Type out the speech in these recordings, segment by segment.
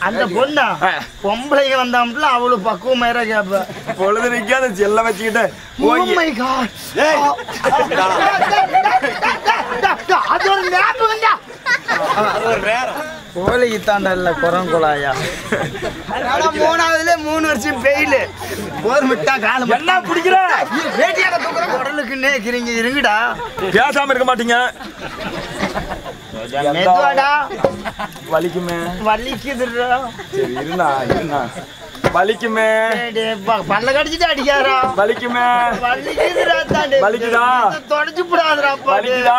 அந்த பொண்ணா ஆ. பொம்பளைங்க வந்தாம்ல அவ்வளவு பக்குவமாயிரா கேப்ப பொழுது நிக்காத செல்ல வச்சுக்கிட்டு Oh போய் my God. ஏய், அது ஒரு ஞாபகம்டா. அது ஒரு நேரம். கோழிக்கு தாண்டா இல்ல குரங்குழாயா ஆனா மூணாவதுல மூணு வருஷம் பெயில் போர்மிட்டா காலம் என்ன பிடிக்கிற வேட்டியாக தூக்குற குடலுக்கு நேக்கிறீங்க இருங்கடா பேசாம இருக்க மாட்டீங்க மெதுவாடா வலிக்குமே வலிக்குதுடா சரி இருந்தா இருந்தா வலிக்குமே டேய், டேய், ப- பல்ல கடிச்சிட்டு அடிக்காரா வலிக்குமே வலிக்குதுடா தாண்டி வலிக்குதா? தொடச்சு போடாதடா வலிக்குதா?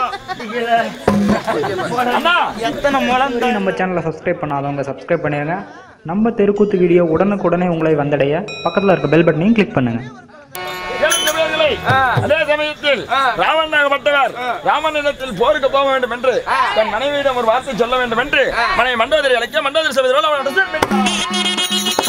அண்ணா எத்தனை முழம் இதுவரை நம்ம சேனலை சப்ஸ்கிரைப் பண்ணாதவங்க சப்ஸ்கிரைப் பண்ணிடுங்க நம்ம தெருக்கூத்து வீடியோ உடனுக்குடனே உங்களை வந்தடைய பக்கத்தில் இருக்க பெல் பட்டனையும் கிளிக் பண்ணுங்கள் இளந்தமிழர்களை, அதே சமயத்தில் ராவணாகப்பட்டவர் ராமனிடத்தில் போருக்கு போக வேண்டும் என்று தன் மனைவியிடம் ஒரு வார்த்தை சொல்ல வேண்டும் என்று மனைவி மண்டோதரி அழைக்க மண்டோதரி சபையோடு அவன் நடந்து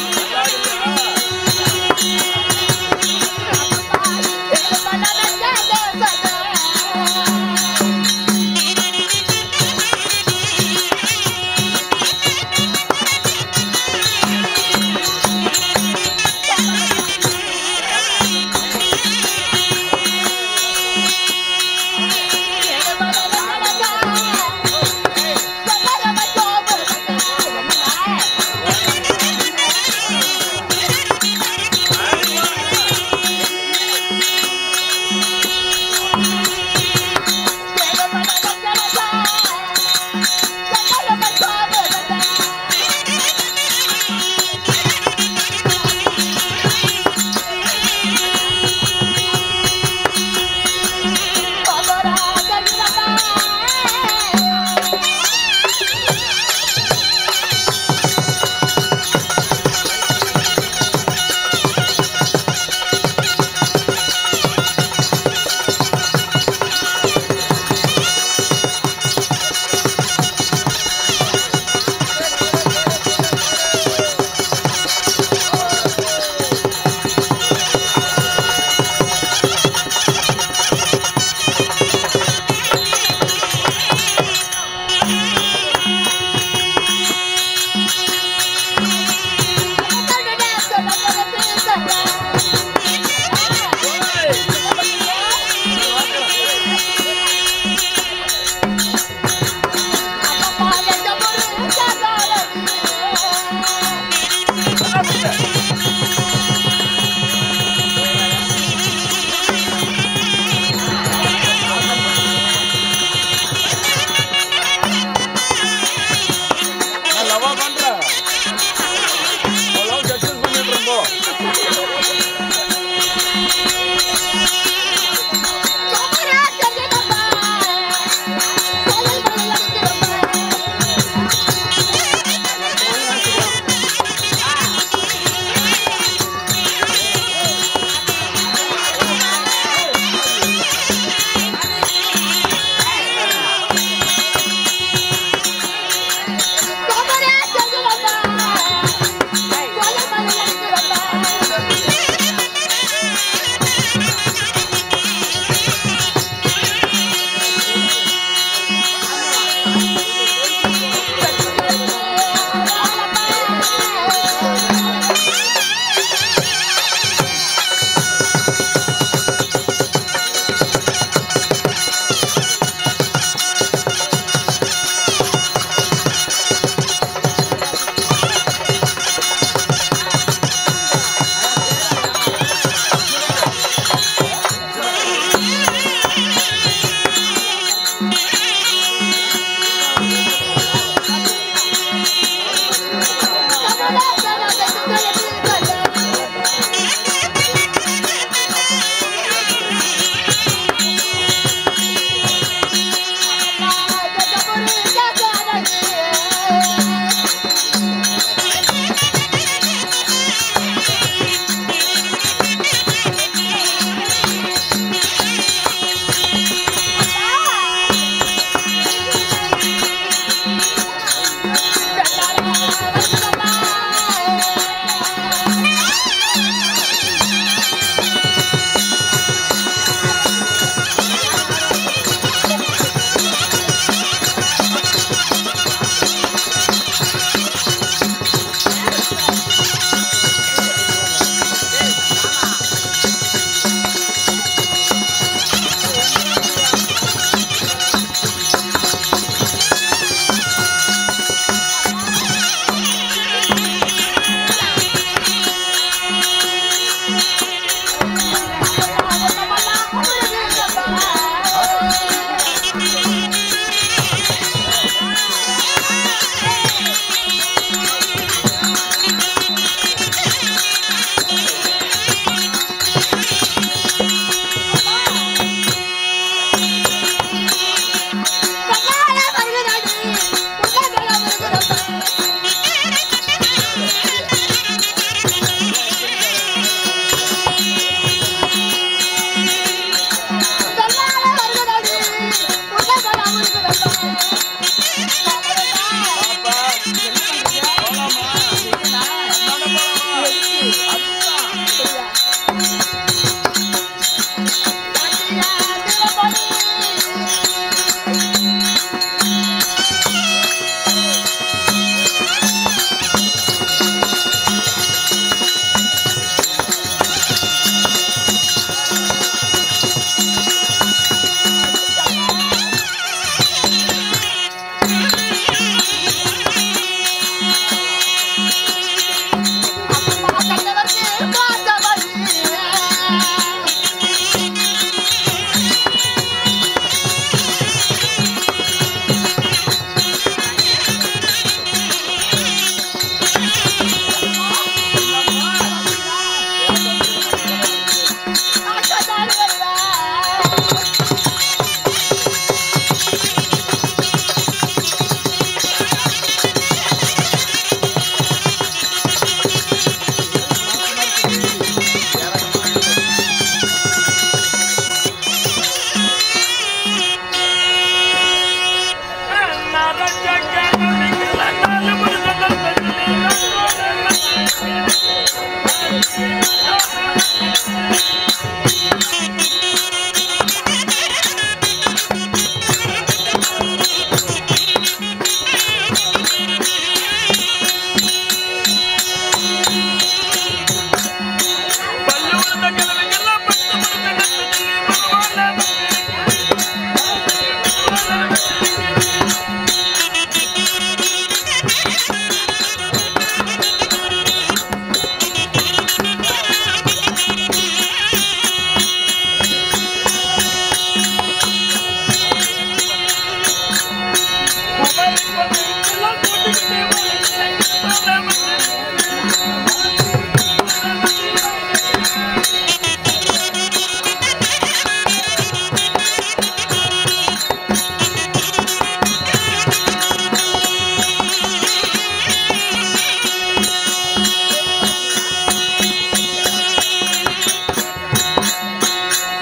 Thank you.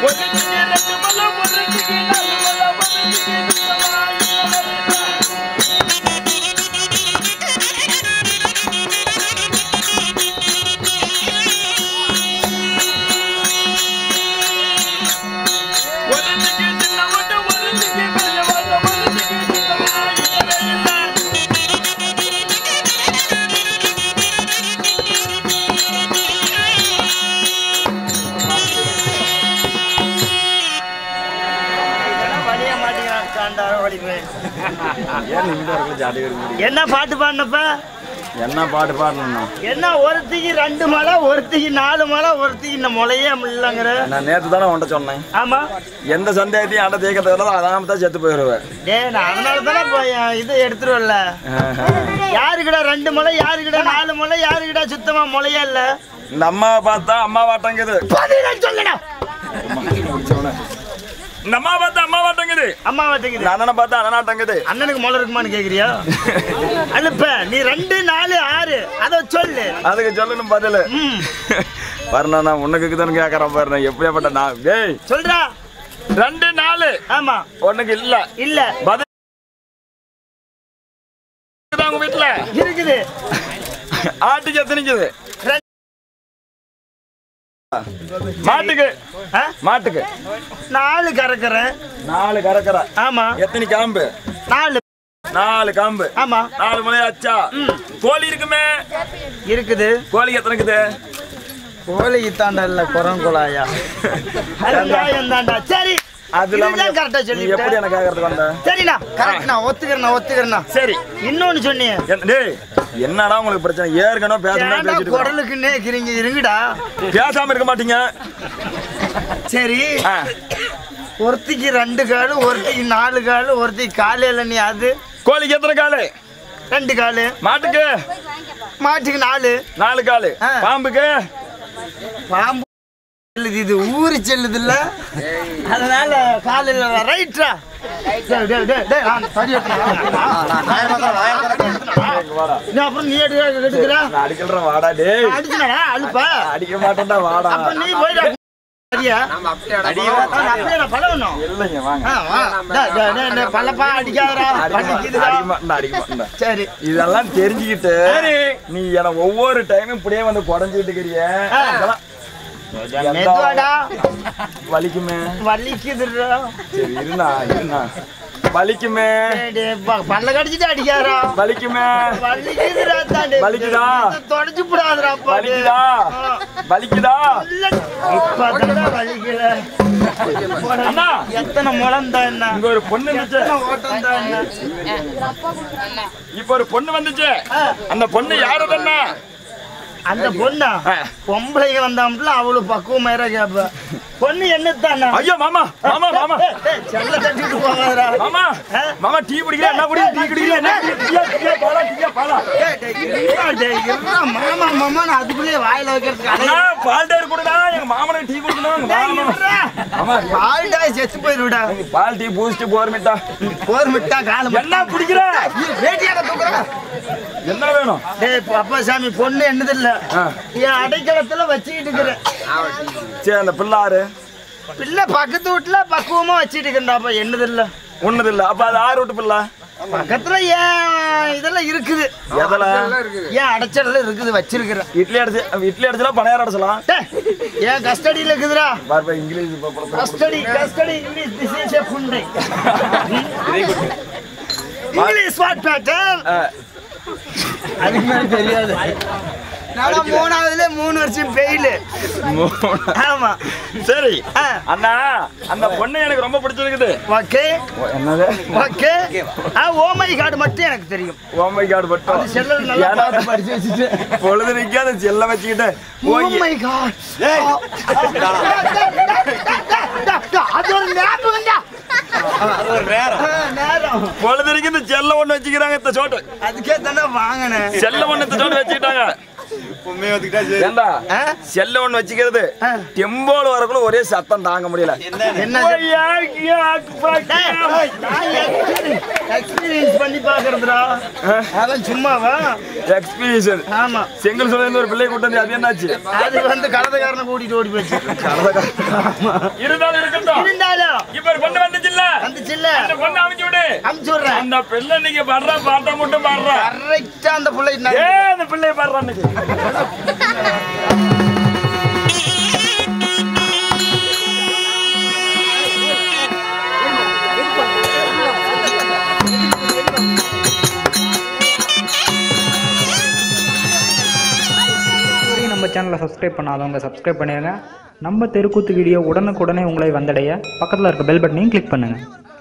ஒருத்திக்கு ரெண்டு மலம், ஒருத்திக்கு நாலு மலம், ஒருத்திக்கு சுத்தமாய் ஒருத்திக்கு சின்ன மட்டு, ஒருத்திக்கு பெரிய மட்டு, ஒருத்திக்கு சுத்தமாய் இல்லை. வழிய மாட்டேங்கிறான் காண்டார வடிப்பு ஏன் இந்த இடத்துல ஜாடி வருது? என்ன பாட்டு பாடினப்ப என்ன பாட்டு பாடணும் என்ன ஒருத்திக்கு ரெண்டு மலை ஒருத்திக்கு நாலு மலை ஒருத்திக்கு இந்த முளையே இல்லைங்கிற நான் நேத்து தானே உன்ட்ட சொன்னேன் ஆமா எந்த சந்தேகத்தையும் அட தேய்க்கிறதுல அதான் தான் செத்து போயிடுவேன் டே நான் அதனால தானே போய் இது எடுத்துருவல்ல யாருக்கிட்ட ரெண்டு முளை யாருக்கிட்ட நாலு முளை யாருக்கிட்ட சுத்தமா முளையே இல்ல இந்த அம்மாவை பார்த்தா அம்மா வாட்டங்குது பதினஞ்சு சொல்லடா இந்த அம்மா பார்த்தா அம்மா வாட்டங்குது அம்மா வச்சுக்குது இந்த அண்ணனை பார்த்தா அண்ணனாட்டங்குது அண்ணனுக்கு முளை இருக்குமான்னு கேக்குறியா அனுப்ப நீ ரெண்டு நாலு ஆறு அத சொல்லு அதுக்கு சொல்லணும் பதில் ம் பாருண்ணா நான் உனக்கு தான் கேட்கறேன் பாருண்ணா எப்படியாப்பட்ட நான் டேய் சொல்றா ரெண்டு நாலு ஆமா உனக்கு இல்ல இல்ல பதில் இருக்குதா உங்க வீட்டுல இருக்குது ஆட்டுக்கு எத்தனைக்குது ரெண்டு. மாட்டுக்கு ஆ? மாட்டுக்கு நாலு கறக்குறேன் நாலு கறக்கற ஆமா எத்தனை காம்பு நாலு நாலு காம்பு ஆமா நாலு முளையாச்சா கோழி இருக்குமே இருக்குது கோழி எத்தனை இருக்குது கோழி இத்தாண்டா இல்ல குரங்குழாயா நியாயம் தாண்டா சரி அது இல்லாம இதுதான் கரெக்டா நீ எப்படி சொல்லிட்டேன் எனக்கு கேட்கறதுக்கு வந்த சரிண்ணா கரெக்ட் நான் ஒத்துக்கிறேன் ஒத்துக்கிறேண்ணா சரி இன்னொன்னு சொன்னீங்க என்ன- டேய் என்னடா உங்களுக்கு பிரச்சனை ஏற்கனவே பேசணும் ஏன்டா பேசிட்டு இருக்கோம். குரலுக்கு நேக்கிறீங்க இருங்கடா பேசாம இருக்க மாட்டீங்க சரி ஆ, ஒருத்திக்கு ரெண்டு காலு ஒருத்திக்கு நாலு காலு ஒருத்திக்கு காலையில நீ அது கோழிக்கு எத்தனை காலு ரெண்டு காலு மாட்டுக்கு மாட்டுக்கு நாலு நாலு காலு ஆ. பாம்புக்கு பாம்பு செல்லுது இது ஊறி செல்லுது இல்ல அதனால காலையில ரைட்ரா டேய், டேய், டேய், டேய், நான் தடி எடுத்துக்கிறேன். இங்க வாடா. நீ அப்புறம் நீ எடுக்க எடுக்கிற நான் அடிக்கிறேன் வாடா டேய் அடிச்சுனா அழுப்பா அடிக்க மாட்டேன்டா வாடா அப்ப நீ போயிடா சரியா அப்படியே நான் பழகணும் இல்லைங்க வாங்க ஆ, வா. டேய், டேய், டேய், டேய், பல்லப்பா அடிக்காதடா அடிக்க மாட்டேன், பழிக்குதுடா. அடிக்க மாட்டேன், அடிக்க மாட்டேன். சரி இதெல்லாம் தெரிஞ்சுக்கிட்டு நீ என ஒவ்வொரு டைமும் இப்படியே வந்து குடஞ்சிட்டு இருக்கிறிய ஆ. இதெல்லாம் மெதுவாடா வலிக்குமே வலிக்குதுடா சரி இருண்ணா இருண்ணா வலிக்குமே டேய், டேய், ப- பல்ல கடிச்சிட்டு அடிக்காதடா வலிக்குமே வலிக்குதுடா தாண்டி வலிக்குதா? தொடச்சு போடாதடா பாடு வலிக்குதா வலிக்குதா இல்ல, இப்பதான்டா வலிக்கல அண்ணா எத்தனை முழம் தான் என்ன இங்க ஒரு பொண்ணு இருந்துச்சு எத்தனை ஓட்டம் தான் என்ன இப்ப ஒரு பொண்ணு வந்துச்சு அந்த பொண்ணு யாரு தானே அந்த பொண்ணா ஆ. பொம்பளைங்க வந்தாம்ல அவ்வளவு பக்குவமாயிர கேப்ப பொண்ணு என்ன தானே ஐயோ மாமா மாமா மாமா செல்ல தட்டிட்டு போகாதடா மாமா ஆ? மாமா டீ குடிக்கிற என்ன குடி டீ குடிக்கிற என்ன குடி? டீயா டீயா பாலா டீயா பாலா டேய், டேய், இருடா, டேய், இருடா, மாமா மாமா நான் அதுக்குள்ளேயே வாயில வைக்கிறதுக்கு அண்ணா அலைய- பால் டேர் குடுடா எங்க மாமனுக்கு டீ குடுக்கணும் எங்க டேய், மாமனும் இருடா. ஆமா பால்டா செத்து போயிருடா எனக்கு பால் டீ பூஸ்ட் போர்மிட்டா போர் மிட்டா காலம் என்ன குடிக்கிற வேட்டியாக தூக்குறா என்ன வேணும் டேய் அப்பா சாமி பொண்ணு என்னது இல்ல ஆ. என் அடைக்கலத்துல வச்சுக்கிட்டு இருக்கிறேன் சரி அந்த பிள்ளாரு பிள்ளை பக்கத்து வீட்டுல பக்குவமா வச்சுட்டு இருக்கிறாப்பா என்னது இல்ல ஒண்ணுது இல்ல அப்ப அது ஆறு விட்டு பிள்ளை பக்கத்துல ஏன் இதெல்லாம் இருக்குது எதுல ஏன் அடைச்சடல இருக்குது வச்சிருக்கிறேன் இட்லி அடிச்சு இட்லி அடிச்சலாம் பணியாரம் அடிச்சலாம் டேய், ஏன் கஸ்டடியில இருக்குதுடா பாரு இங்கிலீஷ் இப்ப படத்துல. Custody custody English this is a புண்டை இங்கிலீஷ் வாட் பேட்டர் ஆ, அதுக்கு மேல தெரியாது நான் மூணாவதுல மூணு வருஷம் பெயில் மூணு. ஆமா சரி ஆ. அண்ணா அந்த பொண்ணு எனக்கு ரொம்ப பிடிச்சிருக்குது ஓகே என்னது ஓகே ஆ ஓமை கார்டு மட்டும் எனக்கு தெரியும் ஓமை கார்டு பட்டம் அது செல்லில் நல்லா ஏன்னா, பார்த்து படிச்சு வச்சுட்டு பொழுது நிக்காத செல்ல வச்சுக்கிட்டு ஓ போய் மை காட் அது ஒரு ஞாபகம்டா நேரம் பொழுது நிக்கு இந்த செல்ல ஒண்ணு வச்சுக்கிறாங்க இந்த சோட்டு அதுக்கே தானே வாங்கினேன் செல்ல ஒண்ணு இந்த சோட்டு வச்சுக்கிட்டாங்க உண்மையை ஒத்துக்கிட்டா சரி ஏண்டா ஆ? செல்ல ஒண்ணு வச்சுக்கிறது ஆ. டெம்போல வரக்குள்ள ஒரே சத்தம் தாங்க முடியல என்ன எக்ஸ்பீரியன்ஸ் பண்ணி பாக்குறதுடா அதான் சும்மாவா எக்ஸ்பீரியன்ஸ் ஆமா செங்கல் சொல்ல ஒரு பிள்ளை கூட்டம் அது என்னாச்சு அது வந்து கடத்தக்காரனை கூட்டிட்டு ஓடி போச்சு இருந்தாலும் இருக்கட்டும் இருந்தாலும் இப்ப ஒரு பொண்ணு வந்துச்சுல்ல வந்துச்சுல்ல அந்த பொண்ணு அமைச்சு விடு அமுச்சு விடுறேன் அந்த பிள்ளை நீங்க பாடுற பாட்டை மட்டும் பாடுற கரெக்டா அந்த பிள்ளை ஏ அந்த பிள்ளைய பாடுற அன்னைக்கு இதுவரையும் நம்ம சேனலை சப்ஸ்கிரைப் பண்ணாதவங்க சப்ஸ்கிரைப் பண்ணிடுங்க நம்ம தெருக்கூத்து வீடியோ உடனுக்குடனே உங்களை வந்தடைய பக்கத்தில் இருக்க பெல் பட்டனையும் கிளிக் பண்ணுங்கள்